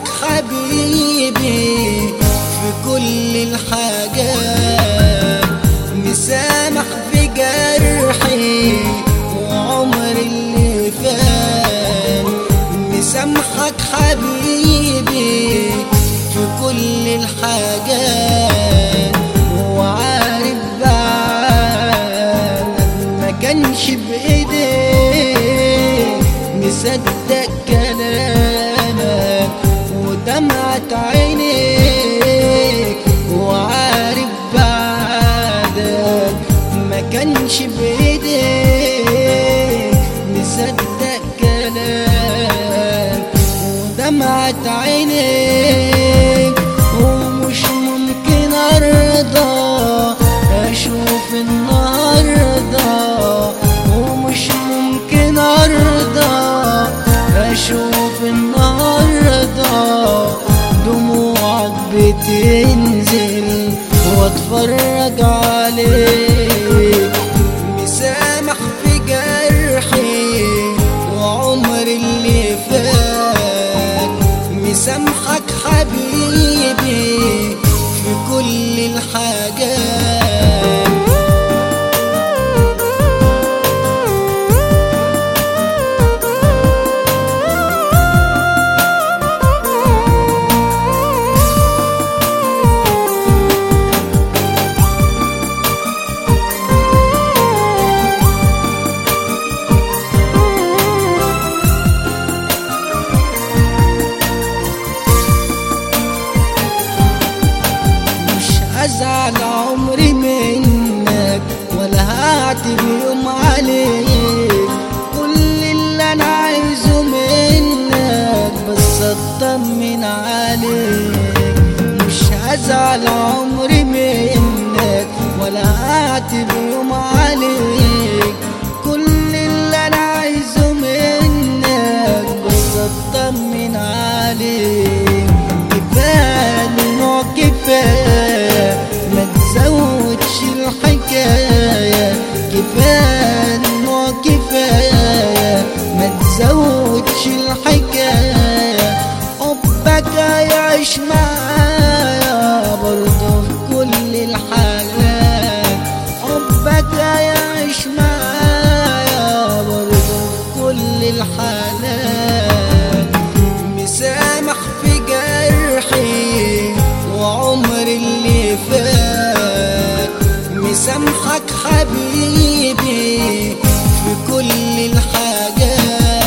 حبيبي في كل الحاجات مسامح في جرحي وعمري اللي فات مسامحك حبيبي في كل الحاجات وعارف بعد ما كانش بايديك مصدق كلامك ودمعة عينيك وعارف بعدك ما كانش بايديك مصدق كلامك ودمعة عينيك ومش ممكن ارضى اشوف النهارده ومش ممكن ارضى اشوف النهارده دموعك بتنزل واتفرج عليك مسامح في جرحي وعمري اللي فات مسامحك حبيبي في كل الحاجات مش هزعل عمري منك ولا هعتب يوم عليك كل اللي انا عايزه منك بس اطمن عليك مش هزعل عمري منك ولا هعتب يوم عليك كل اللي انا عايزه منك بس اطمن عليك كفايه نوع كفايه ما تزودش الحكايه كفايه نوع كفايه ما تزودش الحكايه حبك هيعيش معايا برضه في كل الحالات حبك هيعيش معايا برضه في كل الحالات مسامح في جرحي وعمري اللي فات مسامحك حبيبي في كل الحاجات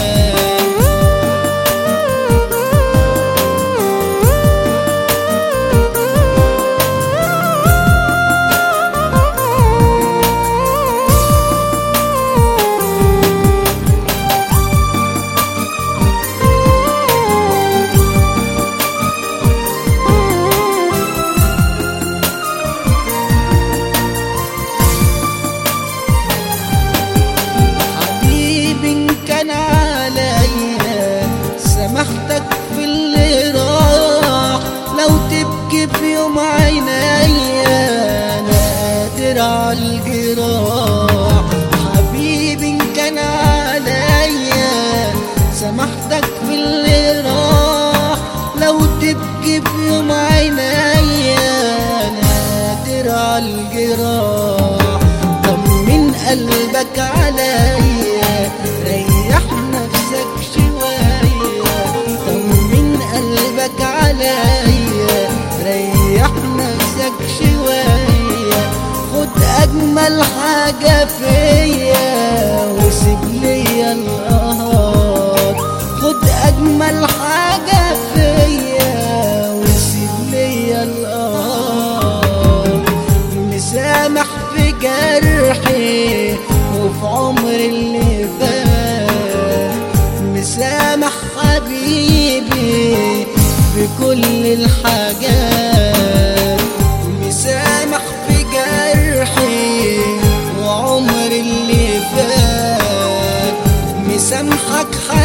حبيبي إن كان عليا سامحتك في اللي راح لو تبكي في يوم عينيا انا قادر على الجراح حبيبي إن كان عليا سامحتك في اللي راح لو تبكي في يوم عينيا انا قادر على الجراح طمن قلبك عليا ريح نفسك شوية طمن قلبك عليا ريح نفسك شوية خد أجمل حاجة فيا وسيب ليا القهر خد أجمل حاجة فيا وسيب ليا القهر مسامح في جرحي وفي عمري اللي فات مسامح حبيبي في كل الحاجات مسامح في جرحي وعمري اللي فات مسامحك حبيبي